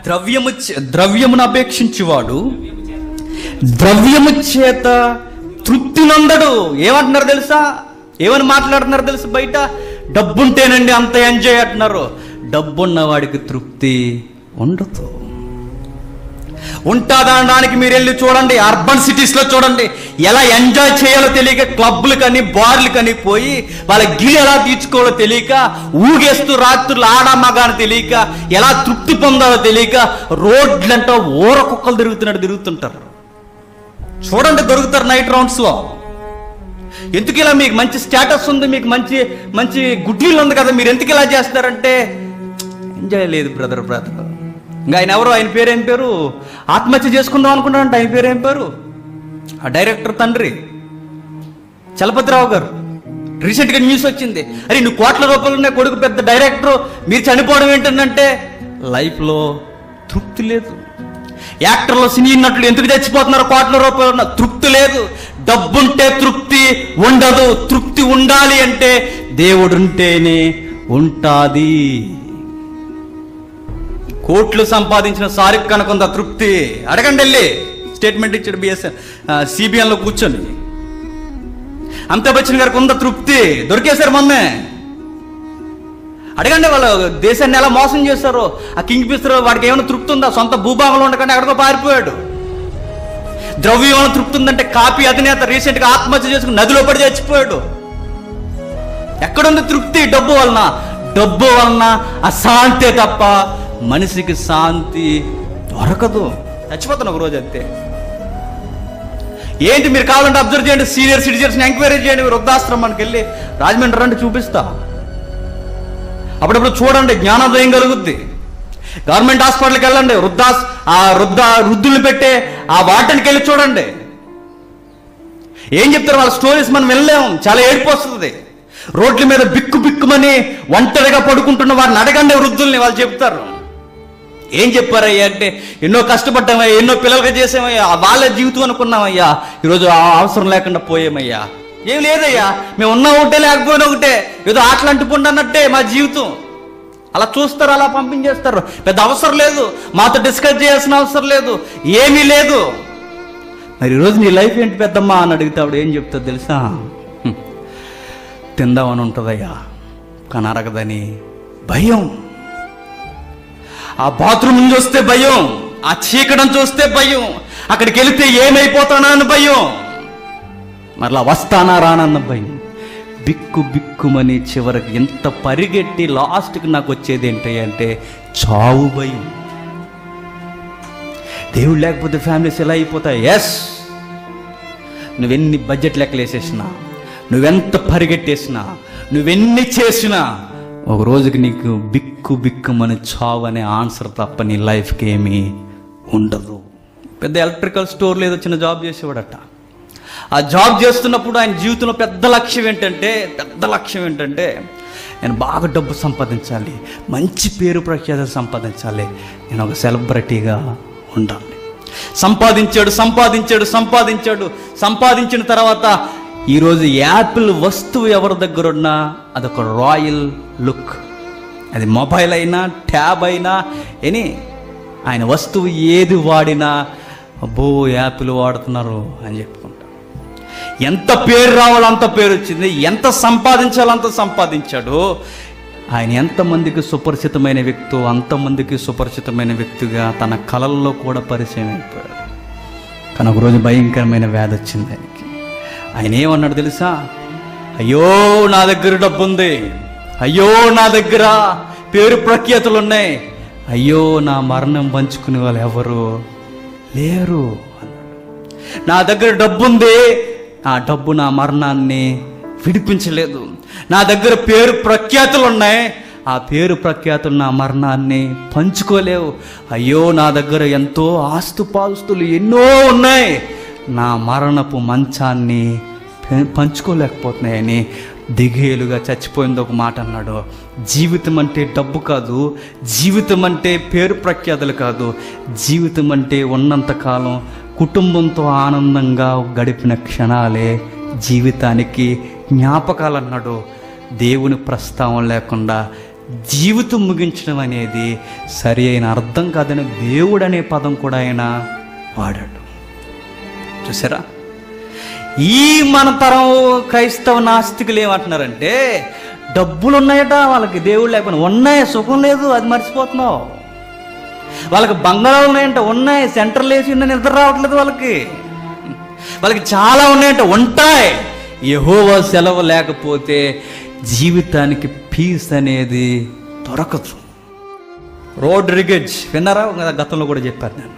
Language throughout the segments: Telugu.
ద్రవ్యము చే- ద్రవ్యమును అపేక్షించువాడు ద్రవ్యము చేత తృప్తి నందడు ఏమంటున్నారు తెలుసా ఏమని మాట్లాడుతున్నారు తెలుసా బయట డబ్బుంటేనండి అంత ఎంజాయ్ అంటున్నారు డబ్బున్న వాడికి తృప్తి ఉండదు ఉంటాదనడానికి మీరు వెళ్ళి చూడండి అర్బన్ సిటీస్ లో చూడండి ఎలా ఎంజాయ్ చేయాలో తెలియక క్లబ్లు కానీ బార్లు కానీ పోయి వాళ్ళ గిరి ఎలా తీర్చుకోవాలో తెలియక ఊగేస్తూ రాత్రులు ఆడ మగ అని తెలియక ఎలా తృప్తి పొందాలో తెలియక రోడ్లంట ఊర కుక్కలు తిరుగుతున్నట్టు తిరుగుతుంటారు చూడండి దొరుకుతారు నైట్ రౌండ్స్ లో ఎందుకు ఇలా మీకు మంచి స్టేటస్ ఉంది మీకు మంచి మంచి గుడ్డీలు ఉంది కదా మీరు ఎందుకు ఇలా చేస్తారంటే ఎంజాయ్ లేదు బ్రదర్ బ్రదర్ ఇంకా ఆయన ఎవరు ఆయన పేరు ఏం పేరు ఆత్మహత్య చేసుకుందాం అనుకుంటారంట ఆయన పేరు ఏం పేరు ఆ డైరెక్టర్ తండ్రి చలపతిరావు గారు రీసెంట్గా న్యూస్ వచ్చింది అరే నువ్వు కోట్ల రూపాయలు ఉన్నాయి కొడుకు పెద్ద డైరెక్టర్ మీరు చనిపోవడం ఏంటంటే లైఫ్లో తృప్తి లేదు యాక్టర్లో సినీ నటులు ఎందుకు చచ్చిపోతున్నారు కోట్ల రూపాయలు ఉన్న తృప్తి లేదు డబ్బుంటే తృప్తి ఉండదు తృప్తి ఉండాలి అంటే దేవుడుంటేనే ఉంటాది కోట్లు సంపాదించిన సారిక్ కనుకొంద తృప్తి అడగండి వెళ్ళి స్టేట్మెంట్ ఇచ్చాడు బిఎస్ఎన్ సిబిఎన్లో కూర్చొని అమితాబ్ బచ్చన్ గారికి ఉంద తృప్తి దొరికేశారు మొన్నే అడగండి వాళ్ళు దేశాన్ని ఎలా మోసం చేశారో ఆ కింగ్ పిస్తారు వాడికి ఏమైనా తృప్తి ఉందా సొంత భూభాగంలో ఉండకుండా ఎక్కడికో పారిపోయాడు ద్రవ్యం ఏమైనా తృప్తి ఉందంటే కాపీ అధినేత రీసెంట్గా ఆత్మహత్య చేసుకుని నదిలో పడి చచ్చిపోయాడు ఎక్కడుంది తృప్తి డబ్బు వలన డబ్బు వలన అశాంతే తప్ప మనిషికి శాంతి దొరకదు చచ్చిపోతాను ఒక రోజు అంతే ఏంటి మీరు కావాలంటే అబ్జర్వ్ చేయండి సీనియర్ సిటిజన్స్ ఎంక్వైరీ చేయండి వృద్ధాశ్రమానికి వెళ్ళి రాజమండ్రి రండి చూపిస్తా అప్పుడప్పుడు చూడండి జ్ఞానోదయం కలుగుద్ది గవర్నమెంట్ హాస్పిటల్కి వెళ్ళండి వృద్ధాస్ ఆ వృద్ధ వృద్ధుల్ని పెట్టే ఆ వాటికి వెళ్ళి చూడండి ఏం చెప్తారు వాళ్ళ స్టోరీస్ మనం వెళ్ళలేము చాలా ఏడుపు వస్తుంది రోడ్ల మీద బిక్కు బిక్కుమని ఒంటరిగా పడుకుంటున్న వారిని అడగండి వృద్ధుల్ని వాళ్ళు చెప్తారు ఏం చెప్పారయ్యా అంటే ఎన్నో కష్టపడ్డామయ్యా ఎన్నో పిల్లలుగా చేసామయ్యా వాళ్ళ జీవితం అనుకున్నామయ్యా ఈరోజు ఆ అవసరం లేకుండా పోయామయ్యా ఏం లేదయ్యా మేము ఉన్నా ఒకటే లేకపోయినా ఒకటే ఏదో ఆటలు అంటుకుండి అన్నట్టే మా జీవితం అలా చూస్తారు అలా పంపించేస్తారు పెద్ద అవసరం లేదు మాతో డిస్కస్ చేయాల్సిన అవసరం లేదు ఏమీ లేదు మరి ఈరోజు నీ లైఫ్ ఏంటి పెద్దమ్మా అని అడిగితే ఆవిడ ఏం చెప్తుంది తెలుసా హ్మ్. తిందామని ఉంటుందయ్యా కానీ అరగదని భయం ఆ బాత్రూమ్ చూస్తే భయం ఆ చీకడం చూస్తే భయం అక్కడికి వెళితే ఏమైపోతానా అని భయం మరలా వస్తానా రానన్న భయం బిక్కు బిక్కుమని చివరికి ఎంత పరిగెట్టి లాస్ట్కి నాకు వచ్చేది ఏంటి అంటే చావు భయం దేవుడు లేకపోతే ఫ్యామిలీస్ ఎలా అయిపోతాయి ఎస్ నువ్వెన్ని బడ్జెట్ లెక్కలు వేసేసినా నువ్వెంత పరిగెట్టేసినా నువ్వెన్ని చేసినా ఒక రోజుకి నీకు బిక్కు బిక్కుమని చావు అనే ఆన్సర్ తప్ప నీ లైఫ్కి ఏమీ ఉండదు పెద్ద ఎలక్ట్రికల్ స్టోర్లో ఏదో చిన్న జాబ్ చేసేవాడట ఆ జాబ్ చేస్తున్నప్పుడు ఆయన జీవితంలో పెద్ద లక్ష్యం ఏంటంటే పెద్ద లక్ష్యం ఏంటంటే నేను బాగా డబ్బు సంపాదించాలి మంచి పేరు ప్రఖ్యాతలు సంపాదించాలి నేను ఒక సెలబ్రిటీగా ఉండాలి సంపాదించాడు సంపాదించాడు సంపాదించాడు సంపాదించిన తర్వాత ఈరోజు యాపిల్ వస్తువు ఎవరి దగ్గర ఉన్నా అదొక రాయల్ లుక్ అది మొబైల్ అయినా ట్యాబ్ అయినా ఎనీ ఆయన వస్తువు ఏది వాడినా అబ్బో యాపిల్ వాడుతున్నారు అని చెప్పుకుంటారు ఎంత పేరు రావాలో అంత పేరు వచ్చింది ఎంత సంపాదించాలో అంత సంపాదించాడు ఆయన ఎంతమందికి సుపరిచితమైన వ్యక్తో అంతమందికి సుపరిచితమైన వ్యక్తిగా తన కళల్లో కూడా పరిచయం అయిపోయాడు కానీ ఒకరోజు భయంకరమైన వ్యాధి వచ్చింది ఆయనకి ఆయన ఏమన్నాడు తెలుసా అయ్యో నా దగ్గర డబ్బు ఉంది అయ్యో నా దగ్గర పేరు ప్రఖ్యాతులు ఉన్నాయి అయ్యో నా మరణం పంచుకునే వాళ్ళు ఎవరు లేరు అన్నాడు నా దగ్గర డబ్బు ఉంది ఆ డబ్బు నా మరణాన్ని విడిపించలేదు నా దగ్గర పేరు ప్రఖ్యాతులు ఉన్నాయి ఆ పేరు ప్రఖ్యాతులు నా మరణాన్ని పంచుకోలేవు అయ్యో నా దగ్గర ఎంతో ఆస్తుపాస్తులు ఎన్నో ఉన్నాయి నా మరణపు మంచాన్ని పె- పంచుకోలేకపోతున్నాయని దిగేలుగా చచ్చిపోయింది ఒక మాట అన్నాడు జీవితం అంటే డబ్బు కాదు జీవితం అంటే పేరు ప్రఖ్యాతులు కాదు జీవితం అంటే ఉన్నంతకాలం కుటుంబంతో ఆనందంగా గడిపిన క్షణాలే జీవితానికి జ్ఞాపకాలు అన్నాడు దేవుని ప్రస్తావం లేకుండా జీవితం ముగించడం అనేది సరి అయిన అర్థం కాదని దేవుడు అనే పదం కూడా ఆయన వాడాడు చూసారా ఈ మన తరం క్రైస్తవ నాస్తికులు ఏమంటున్నారంటే డబ్బులు ఉన్నాయట వాళ్ళకి దేవుడు లేకపోయినా ఉన్నాయి సుఖం లేదు అది మర్చిపోతున్నావు వాళ్ళకి బంగాళాలు ఉన్నాయంట ఉన్నాయి సెంటర్లు వేసి ఉన్న నిద్ర రావట్లేదు వాళ్ళకి వాళ్ళకి చాలా ఉన్నాయంట ఉంటాయి యహోవా సెలవు లేకపోతే జీవితానికి పీస్ అనేది దొరకదు రోడ్ రిగేజ్ విన్నారా గతంలో కూడా చెప్పాను నేను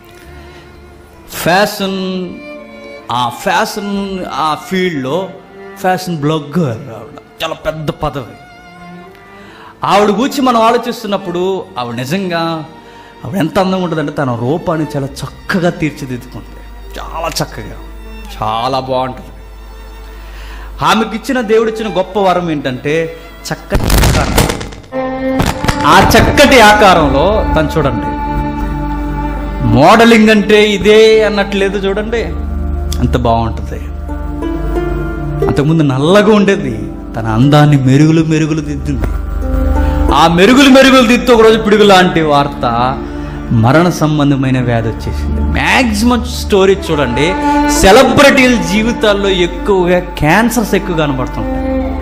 ఫ్యాషన్ ఆ ఫ్యాషన్ ఆ ఫీల్డ్లో ఫ్యాషన్ బ్లాగర్ ఆవిడ చాలా పెద్ద పదవి ఆవిడ గురించి మనం ఆలోచిస్తున్నప్పుడు ఆవిడ నిజంగా ఆవిడ ఎంత అందంగా ఉంటుందంటే తన రూపాన్ని చాలా చక్కగా తీర్చిదిద్దుకుంది చాలా చక్కగా చాలా బాగుంటుంది ఆమెకి ఇచ్చిన దేవుడు ఇచ్చిన గొప్ప వరం ఏంటంటే చక్కటి ఆకారం ఆ చక్కటి ఆకారంలో తను చూడండి మోడలింగ్ అంటే ఇదే అన్నట్లేదు చూడండి అంత బాగుంటుంది అంతకుముందు నల్లగా ఉండేది తన అందాన్ని మెరుగులు మెరుగులు దిద్దింది ఆ మెరుగులు మెరుగులు దిద్దు ఒకరోజు పిడుగు లాంటి వార్త మరణ సంబంధమైన వ్యాధి వచ్చేసింది మ్యాక్సిమం స్టోరీ చూడండి సెలబ్రిటీల జీవితాల్లో ఎక్కువగా క్యాన్సర్స్ ఎక్కువ కనబడుతుంటాయి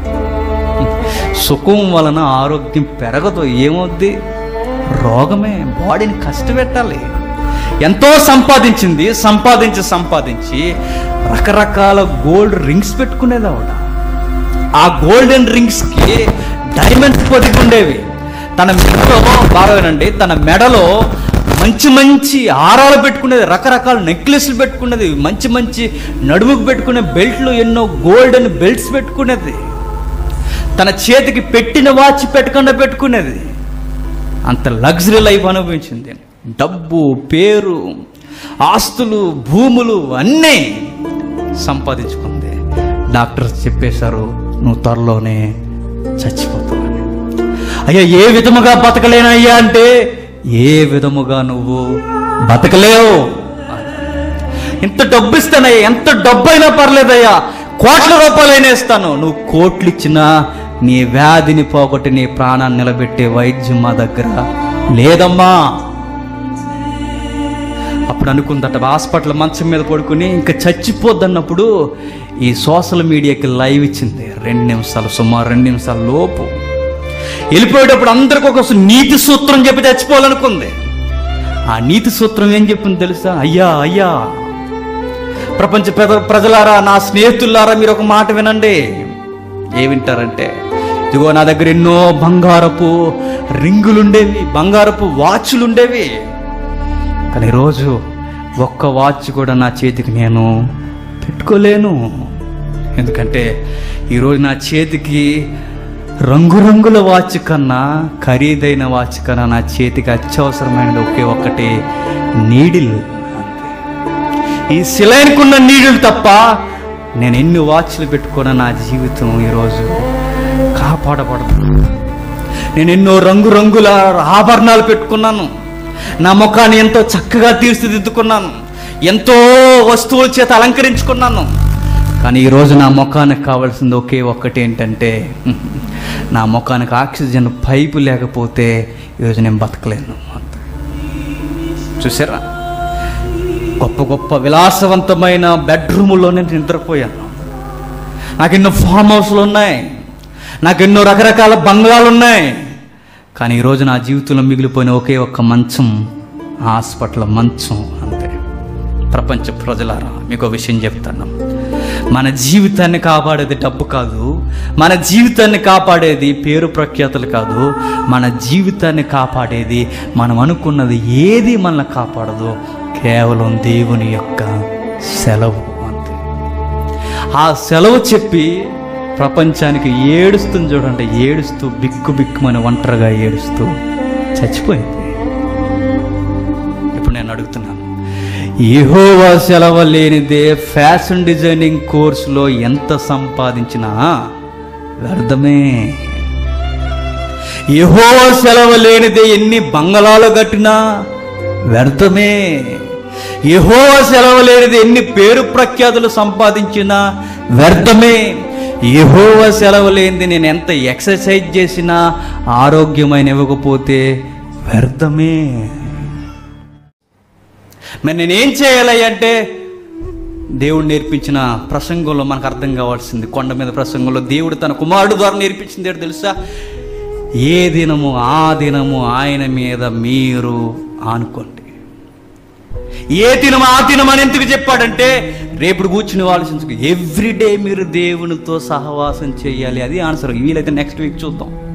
సుఖం వలన ఆరోగ్యం పెరగదు ఏమవుద్ది రోగమే బాడీని కష్టపెట్టాలి ఎంతో సంపాదించింది సంపాదించి సంపాదించి రకరకాల గోల్డ్ రింగ్స్ పెట్టుకునేది ఆవిడ ఆ గోల్డెన్ రింగ్స్కి డైమండ్స్ పొదిగి ఉండేవి తన మెడలో బాగానండి తన మెడలో మంచి మంచి హారాలు పెట్టుకునేది రకరకాల నెక్లెస్లు పెట్టుకునేది మంచి మంచి నడుముకు పెట్టుకునే బెల్ట్లు ఎన్నో గోల్డెన్ బెల్ట్స్ పెట్టుకునేది తన చేతికి పెట్టిన వాచ్ పెట్టకుండా పెట్టుకునేది అంత లగ్జరీ లైఫ్ అనుభవించింది డబ్బు పేరు ఆస్తులు భూములు అన్నీ సంపాదించుకుంది డాక్టర్స్ చెప్పేశారు నువ్వు త్వరలోనే చచ్చిపోతావని అయ్యా ఏ విధముగా బతకలేనయ్యా అంటే ఏ విధముగా నువ్వు బతకలేవు ఇంత డబ్బు ఇస్తానయ్యా ఎంత డబ్బు అయినా పర్లేదయ్యా కోట్ల రూపాయలైనా ఇస్తాను నువ్వు కోట్లు ఇచ్చినా నీ వ్యాధిని పోగొట్టి నీ ప్రాణాన్ని నిలబెట్టే వైద్యం మా దగ్గర లేదమ్మా అప్పుడు అనుకుందట హాస్పిటల్ మంచం మీద పడుకుని ఇంకా చచ్చిపోద్దన్నప్పుడు ఈ సోషల్ మీడియాకి లైవ్ ఇచ్చింది రెండు నిమిషాలు సుమారు రెండు నిమిషాల లోపు వెళ్ళిపోయేటప్పుడు అందరికి ఒక నీతి సూత్రం చెప్పి చచ్చిపోవాలనుకుంది ఆ నీతి సూత్రం ఏం చెప్పింది తెలుసా అయ్యా అయ్యా ప్రపంచ ప్రజ ప్రజలారా నా స్నేహితులారా మీరు ఒక మాట వినండి ఏ వింటారంటే ఇదిగో నా దగ్గర ఎన్నో బంగారపు రింగులుండేవి బంగారపు వాచ్లుండేవి కానీ ఈరోజు ఒక్క వాచ్ కూడా నా చేతికి నేను పెట్టుకోలేను ఎందుకంటే ఈరోజు నా చేతికి రంగురంగుల వాచ్ కన్నా ఖరీదైన వాచ్ కన్నా నా చేతికి అత్యవసరమైనది ఒకే ఒక్కటి నీడిల్ ఈ శిలైనకున్న నీళ్ళు తప్ప నేను ఎన్ని వాచ్లు పెట్టుకున్న నా జీవితం ఈరోజు కాపాడబడదు నేను ఎన్నో రంగురంగుల ఆభరణాలు పెట్టుకున్నాను నా ముఖాన్ని ఎంతో చక్కగా తీర్చిదిద్దుకున్నాను ఎంతో వస్తువుల చేత అలంకరించుకున్నాను కానీ ఈరోజు నా ముఖానికి కావాల్సింది ఒకే ఒక్కటి ఏంటంటే నా ముఖానికి ఆక్సిజన్ పైపు లేకపోతే ఈరోజు నేను బతకలేను చూసారా గొప్ప గొప్ప విలాసవంతమైన బెడ్రూముల్లోనే నేను నిద్రపోయాను నాకు ఎన్నో ఫామ్ హౌస్లు ఉన్నాయి నాకు ఎన్నో రకరకాల బంగ్లాలు ఉన్నాయి కానీ ఈరోజు నా జీవితంలో మిగిలిపోయిన ఒకే ఒక్క మంచం హాస్పిటల్ మంచం అంతే ప్రపంచ ప్రజలారా మీకు ఒక విషయం చెప్తాను మన జీవితాన్ని కాపాడేది డబ్బు కాదు మన జీవితాన్ని కాపాడేది పేరు ప్రఖ్యాతులు కాదు మన జీవితాన్ని కాపాడేది మనం అనుకున్నది ఏది మనల్ని కాపాడదు కేవలం దేవుని యొక్క సెలవు అంతే ఆ సెలవు చెప్పి ప్రపంచానికి ఏడుస్తుంది చూడండి ఏడుస్తూ బిక్కు బిక్కుమని ఒంటరిగా ఏడుస్తూ చచ్చిపోయింది ఇప్పుడు నేను అడుగుతున్నాను ఏహోవా సెలవు లేనిదే ఫ్యాషన్ డిజైనింగ్ కోర్సులో ఎంత సంపాదించినా వ్యర్థమే యెహోవా సెలవు లేనిదే ఎన్ని బంగళాలు కట్టినా వ్యర్థమే యెహోవా సెలవు లేనిదే ఎన్ని పేరు ప్రఖ్యాతులు సంపాదించినా వ్యర్థమే యెహోవా సెలవు లేనిది నేను ఎంత ఎక్సర్సైజ్ చేసినా ఆరోగ్యమైన ఇవ్వకపోతే వ్యర్థమే మరి నేనేం చేయాలి అంటే దేవుడు నేర్పించిన ప్రసంగంలో మనకు అర్థం కావాల్సింది కొండ మీద ప్రసంగంలో దేవుడు తన కుమారుడు ద్వారా నేర్పించింది ఏంటో తెలుసా ఏ దినము ఆ దినము ఆయన మీద మీరు ఆనుకోండి ఏ దినం ఆ దినం అని ఎందుకు చెప్పాడంటే రేపు కూర్చుని ఆలోచించుకో ఎవ్రీడే మీరు దేవునితో సహవాసం చేయాలి అది ఆన్సర్ వీలైతే నెక్స్ట్ వీక్ చూద్దాం